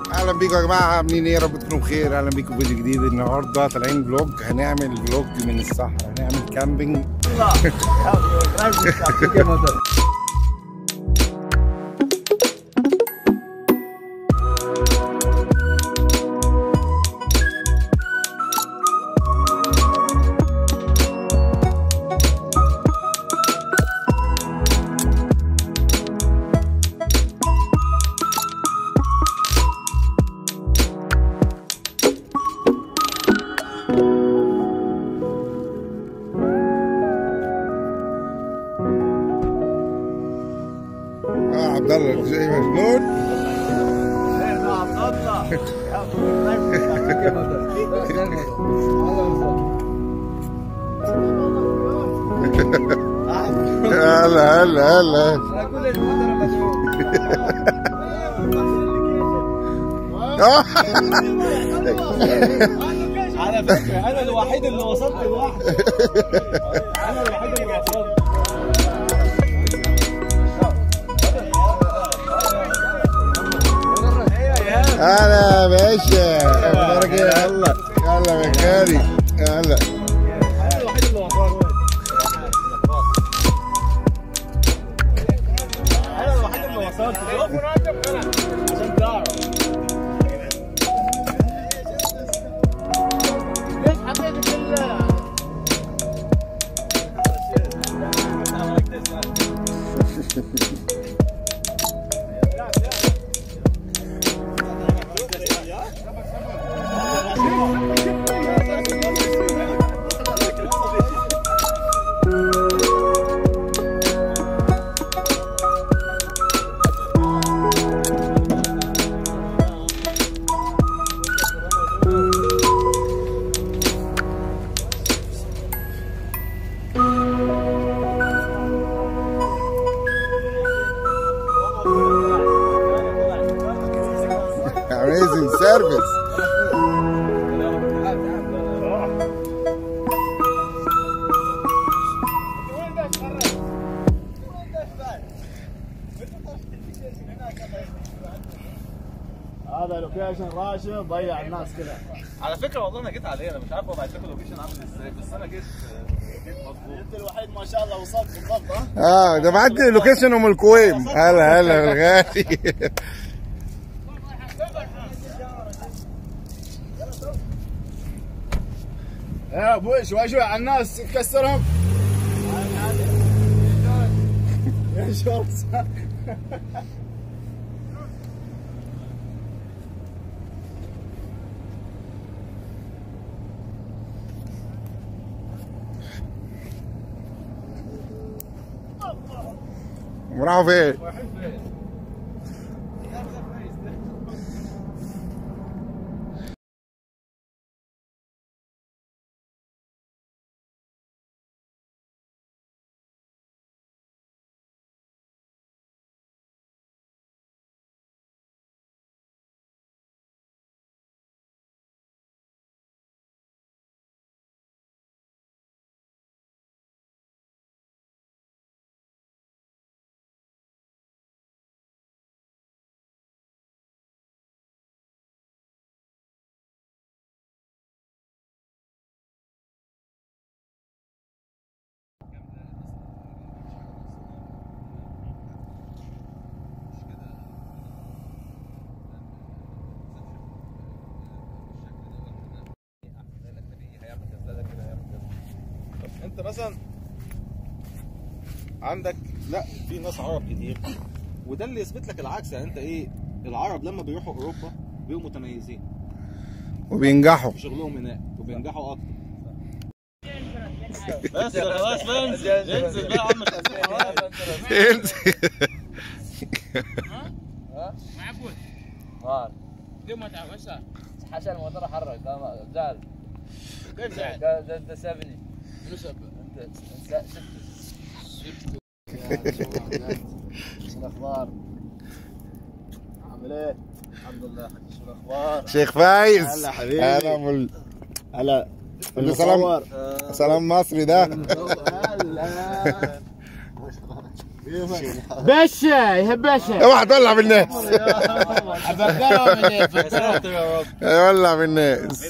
اهلا بيكم يا جماعه عاملين ايه يا رب تكونوا بخير اهلا بيكم فيديو جديد النهارده طالعين فلوج هنعمل فلوج من الصحراء هنعمل كامبينج اه عبد الله زي مجنون هلا هلا هلا آه. على فكره انا الوحيد اللي وصلت لوحدي انا الوحيد اللي وصلت هلا يا باشا اخبارك ايه يلا يلا يا غالي يلا انا الوحيد اللي وصلت انا الوحيد اللي وصلت عشان تعرف ليش حطيت كل amazing service هذا لوكيشن راشد ضيع الناس كده على فكره والله انا جيت عليه انا مش عارف ابعت لكم اللوكيشن عامل ازاي بس انا جيت جيت مظبوط انت الوحيد ما شاء الله وصلت بالضبط ها اه ده بعت لي لوكيشن ام الكويم هلا هلا يا غالي يا ابوي شوي شوي على الناس كسرهم يا شورت وراحوا فين؟ انت مثلا عندك لا في ناس عرب كتير وده اللي يثبت لك العكس يعني انت ايه العرب لما بيروحوا اوروبا بيبقوا متميزين وبينجحوا في شغلهم هناك وبينجحوا اكتر بس خلاص بقى انزل انزل بقى يا عم حسن الموتور حرك قام زعل كيف زعل؟ ده ده ده سابني منو سبب؟ انت س- سبت شو الاخبار؟ عامل ايه؟ الحمد لله شو الاخبار؟ شيخ فايز هلا حبيبي. هلا مل... هلا كله سلام سلام مصري ده هلا باشا يا باشا اوعى تولع بالناس ابقى من يا ساتر يا رب ولع بالناس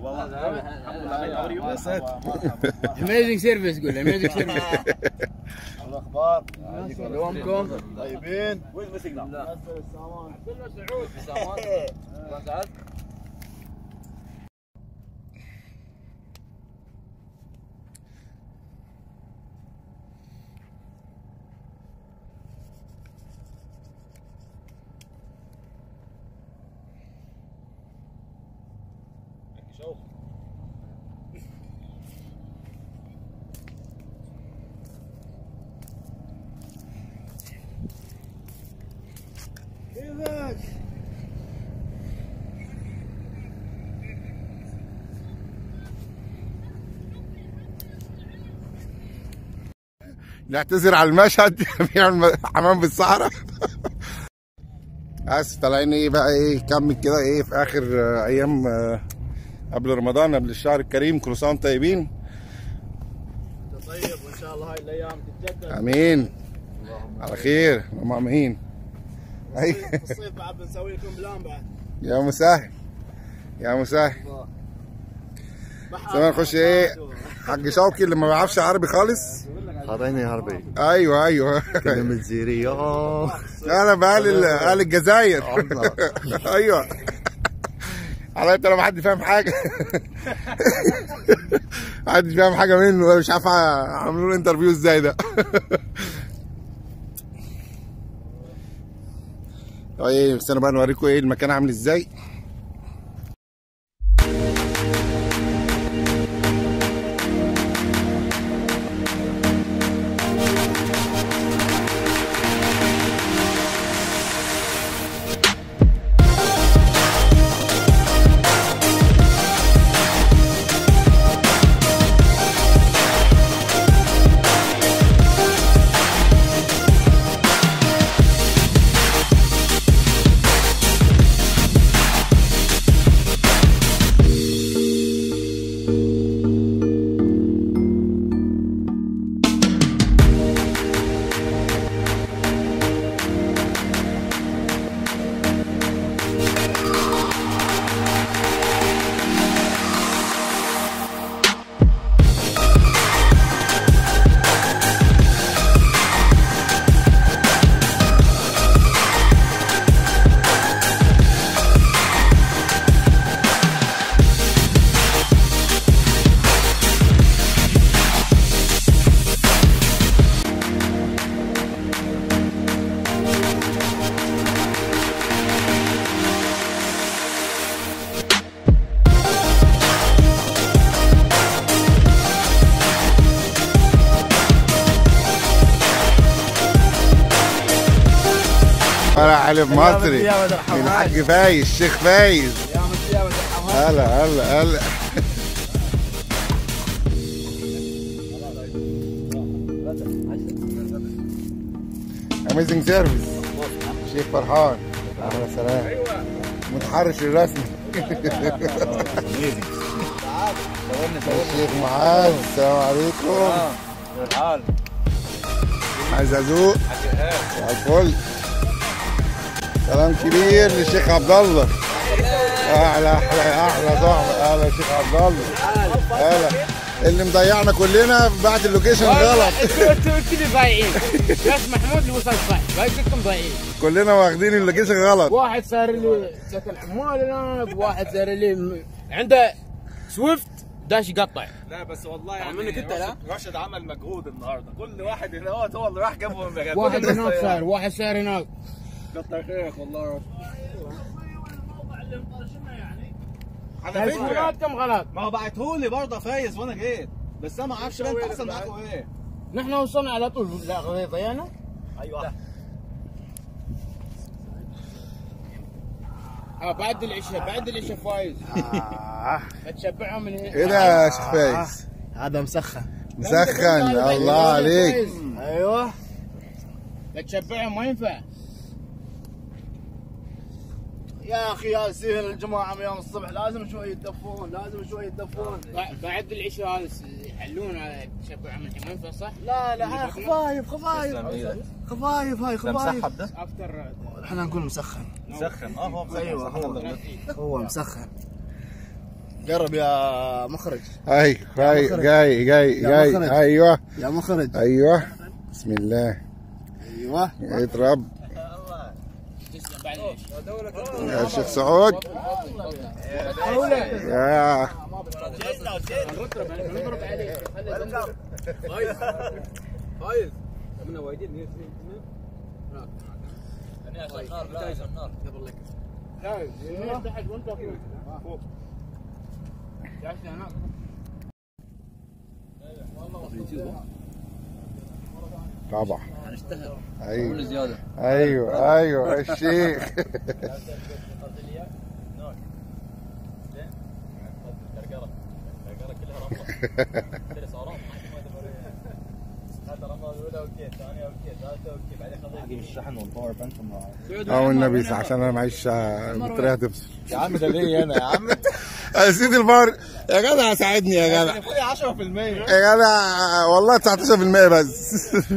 يا ساتر اميزنج سيرفيس قول اميزنج سيرفيس الاخبار دوامكم طيبين وين مسك ده؟ عبد الله سعود في سامان ما سألت نعتذر على المشهد بيعمل حمام بالصحراء بس طالعين ايه بقى ايه كمل كده ايه في اخر آه، ايام آه، قبل رمضان قبل الشهر الكريم كل سنه وانتم طيبين طيب وان شاء الله هاي الايام تتجدد امين على خير اللهم امين اي في الصيف بعد بنسوي لكم بلان بعد يا مسهل يا مسهل زمان نخش ايه حاج شوقي اللي ما بيعرفش عربي خالص خاطيني هربي ايوه ايوه كلمة زيري اه انا بقال ال- اهل الجزائر ايوه على انت لو ما حد فاهم حاجه محدش فاهم حاجه منه مش عارف عملوا له انترفيو ازاي ده طيب بس انا بقى نوريكم ايه المكان عامل ازاي فرع علف مصري من الحاج فايز الشيخ فايز هلا هلا هلا اميزنج سيرفيس شيخ فرحان اهلا وسهلا متحرش الرسمي الشيخ معاذ السلام عليكم الحال عايز ازوق على الفل سلام كبير للشيخ عبد الله احلى احلى احلى صاحب اهلا شيخ عبد الله هلا اللي مضيعنا كلنا بعت اللوكيشن غلط انتوا انتوا انتوا اللي ضايعين بس محمود اللي وصل صح باقيكم ضايعين كلنا واخدين اللوكيشن غلط واحد صار لي سكن عمال هناك واحد صار لي م- عنده سويفت داش يقطع لا بس والله يعني منك انت، لا؟ راشد- راشد عمل مجهود النهارده كل واحد هنا هو هو اللي راح جابه من مكان واحد هناك صار واحد صار هناك كتر خيرك والله يا راشد على فايز فكره غلط كم غلط ما هو بعتهولي برضه فايز وانا جيت بس انا ما اعرفش بقى انت احسن معاكم ايه نحن وصلنا على طول لا ضيعنا ايوه اه بعد العشاء بعد العشاء فايز هتشبعهم من هنا ايه ده يا شيخ فايز هذا مسخن مسخن الله عليك ايوه هتشبعهم ما ينفع يا اخي يا سهل الجماعه من يوم الصبح لازم شوي يدفون لازم شوي يدفون بعد العشاء هذا يحلون على شبع من حمام صح؟ لا لا هاي خفايف خفايف خفايف هاي خفايف مسحب ده افتر احنا نقول مسخن مسخن اه هو مسخن ايوه صح. هو هو مسخن جرب يا مخرج ايوه جاي جاي جاي يا جاي مخرج. ايوه يا مخرج ايوه بسم الله ايوه اضرب تسلم بعد العشاء يا شيخ سعود يا نضرب نضرب عليه لا تحت وانت فوق يا أخي هناك طبعا ايوه ايوه ايوه الشيخ اجيب الشحن والباور بانك او النبي صح عشان انا معيش البطاريه هتفصل يا عم ده ليه انا يا عم يا سيدي البار يا جدع ساعدني يا جدع خدي 10% يا جدع والله 19% بس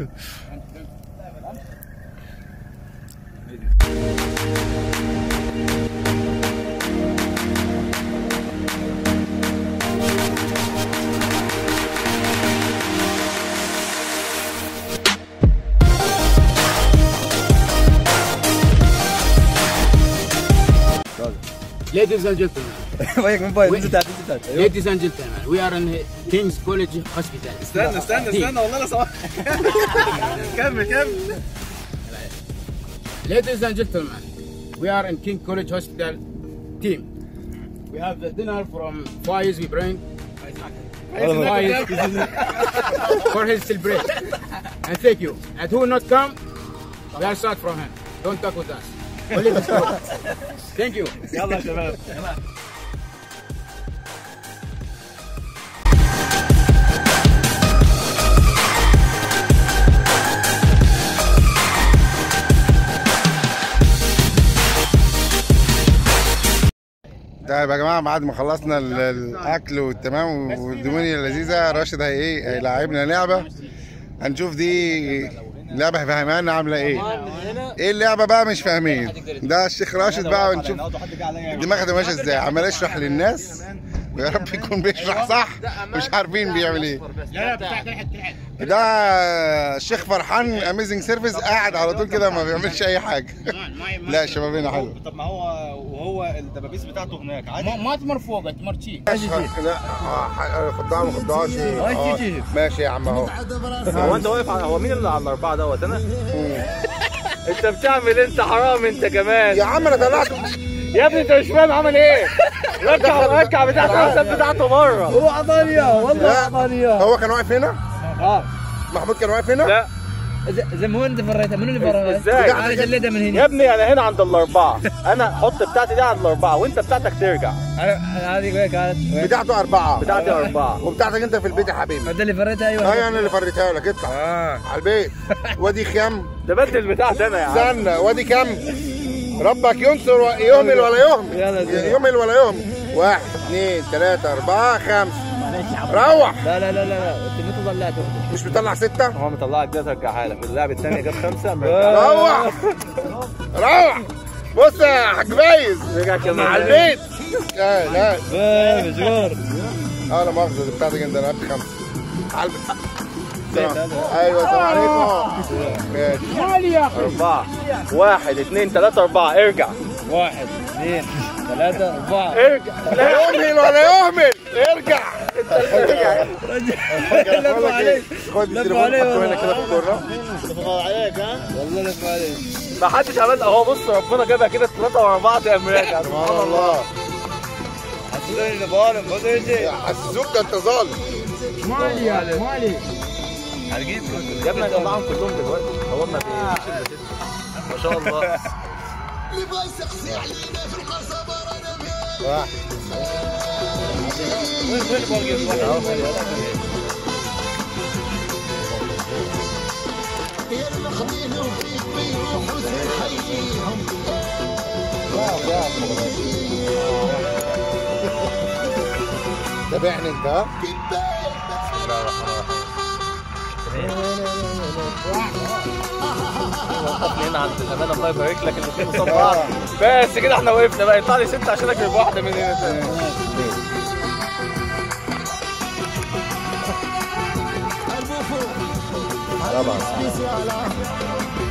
Ladies and gentlemen, وياك من بايظ نزل تحت نزل تحت ladies and gentlemen, we are in King's College Hospital. استنى استنى استنى والله انا سواء كمل كمل Ladies and gentlemen, we are in King College Hospital team. We have the dinner from Faiz we bring. Faiz for his celebration. And thank you. And who will not come, we are start from him. Don't talk with us. Only this group. Thank you. يلا يا شباب طيب يا جماعه بعد ما خلصنا ال- الاكل والتمام والدنيا اللذيذه راشد هي ايه هيلاعبنا لعبه هنشوف دي لعبه فهمانا عامله ايه ايه اللعبه بقى مش فاهمين ده الشيخ راشد بقى ونشوف دماغه ماشيه ازاي عمال يشرح للناس ويا رب يكون بيشرح صح مش عارفين بيعمل ايه لا لا بتاع تحت تحت. ده الشيخ فرحان اميزنج سيرفيس قاعد على طول كده ما بيعملش اي حاجه كمان ما ما لا شباب هنا حلو طب ما هو وهو الدبابيس بتاعته هناك عادي ما, ما تمر فوق تمر شي لا آه، خدها ما خدهاش آه، ماشي يا عم اهو هو انت واقف على هو مين اللي على الاربعه دوت انا؟ انت بتعمل انت حرام انت كمان يا عم انا طلعته يا ابني انت مش فاهم عمل ايه؟ ركع ركع بتاعته الحساب بتاعته بره هو عطاني والله عطاني هو كان واقف هنا اه محمود كان واقف هنا لا زي ما هو انت فريتها منو اللي فريتها؟ ازاي؟ انا جلدها من يا ابني انا هنا عند الاربعه انا حط بتاعتي دي عند الاربعه وانت بتاعتك ترجع هنا هذه وين كانت؟ بتاعته أربعة بتاعتي اربعه وبتاعتك أنت في البيت يا حبيبي ده اللي فريتها ايوه أيوة أنا اللي فريتها لك اطلع على البيت وادي كام؟ ده بدل بتاعتي انا يا عم استنى وادي كام؟ ربك ينصر و- يهمل ولا يهمل يلا زين. يهمل ولا يهمل واحد اثنين ثلاثة أربعة خمسة روح لا لا لا لا انت متى طلعت واحده؟ مش بيطلع ستة؟ هو مطلعك ده ترجعها لك اللاعب الثاني جاب خمسه روح روح بص يا حاج بايز رجع كمان على البيت لا لا مشغول اه لا مؤاخذة دي بتاعتك انت انا قبل خمسة على البيت سلام. ايوه السلام عليكم ماشي مالي يا اخي اربعه واحد اثنين ثلاثه اربعه ارجع واحد اثنين ثلاثة أربعة ارجع لا يهمل ولا يهمل ارجع لف عليك خد التليفون عليه حطه هنا والله. كده في الكورة والله لف عليك ما حدش عمل اهو بص ربنا جابها كده ثلاثه واربعه يا راجع سبحان الله حسوني ظالم خذ يجي حسوك ده انت ظالم مالي يا أخي، مالي يا ابني هنطلعهم كلهم دلوقتي هو ما فيش الا ستة. ما شاء الله واحد وين وين باقي تابعني انت ها بسم الله الرحمن الرحيم هنا عند الامانه الله يبارك لك الاثنين مصاب بس كده احنا وقفنا بقى يطلع لي ست عشان اجيب واحده من هنا تاني. طبعا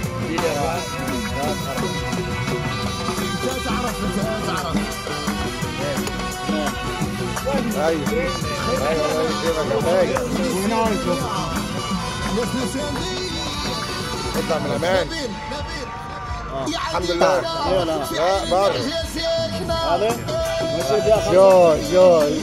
ايوه ايوه الله يكرمك يا فايز اطلع من امان الحمد لله لا بره جوي جوي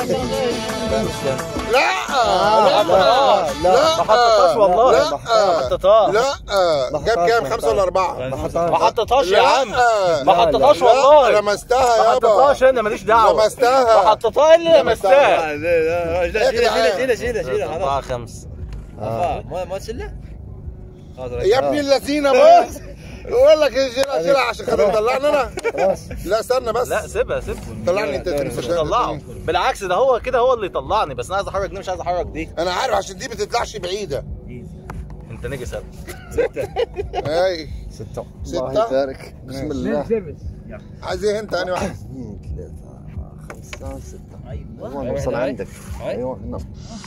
لا لا لا لا ما حطيتهاش والله لا ما حطيتهاش لا جاب كام خمسة ولا أربعة؟ ما حطيتهاش يا عم لا. ما حطيتهاش لا والله لمستها ما يابا حطيتهاش انا ماليش دعوه لمستها. ما حطيتها اللي لمستها يا جدعان. شيله شيله شيله خلاص أربعة خمس ما ما تشيله خلاص يا ابن اللذينة بص يقول لك ايه شيلها شيلها عشان خاطر تطلعني انا لا استنى بس لا سيبها سيبها طلعني انت مش مش طلعه بالعكس ده هو كده هو اللي يطلعني بس انا عايز احرك دي مش عايز احرك دي انا عارف عشان دي ما تطلعش بعيدة انت نجس هات اي ستة ستة. الله يبارك بسم الله عايز ايه انت انا واحد اثنين ثلاثة خمسة ستة ايوه نوصل عندك ايوه هنا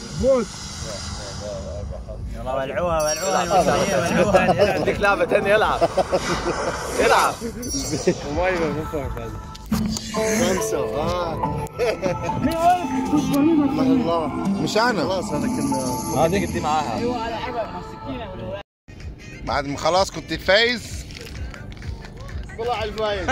ولعوها ولعوها اديك لعبه تاني العب العب خمسة اه الله مش انا خلاص انا كنا هذيك دي معاها بعد ما خلاص كنت فايز طلع الفايز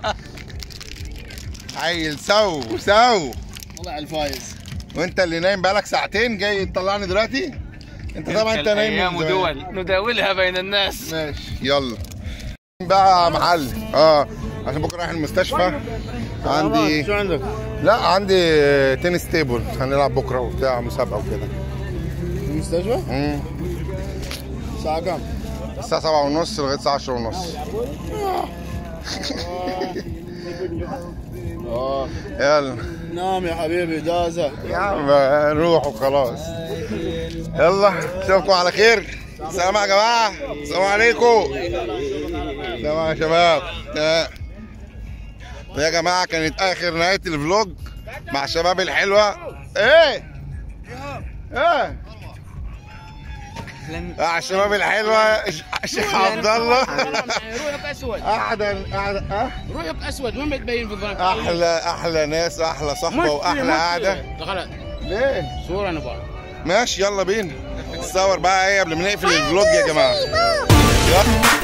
عيل سو سو طلع الفايز وانت اللي نايم بقالك ساعتين جاي تطلعني دلوقتي انت طبعا انت نايم من زمان. نداولها بين الناس ماشي يلا بقى محل اه عشان بكره رايح المستشفى عندي شو عندك؟ لا عندي تنس تيبل هنلعب بكره وبتاع مسابقه وكده في المستشفى؟ مم. الساعة كم؟ الساعه 7 ونص لغايه الساعه 10 ونص اه يلا نام يا حبيبي جازة يا عم روح وخلاص يلا اشوفكم على خير السلام يا جماعه السلام عليكم السلام يا شباب آه. يا جماعه كانت اخر نهايه الفلوج مع الشباب الحلوه ايه ايه مع الشباب الحلوه الشيخ عبد الله روحك اسود قاعده قاعده أه؟ روحك اسود وين بتبين في الظلام احلى احلى ناس احلى صحبه واحلى قعده غلط ليه صورة نبغى ماشي يلا بينا نتصور بقى ايه قبل ما نقفل الفلوج يا جماعه يلا.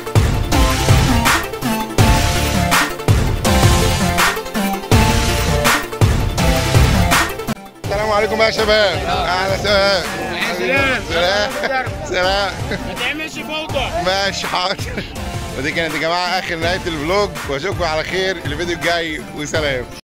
السلام عليكم يا شباب اهلا وسهلا سلام. سلام سلام ما تعملش فوضى ماشي حاضر ودي كانت يا جماعه اخر نهايه الفلوج واشوفكم على خير الفيديو الجاي وسلام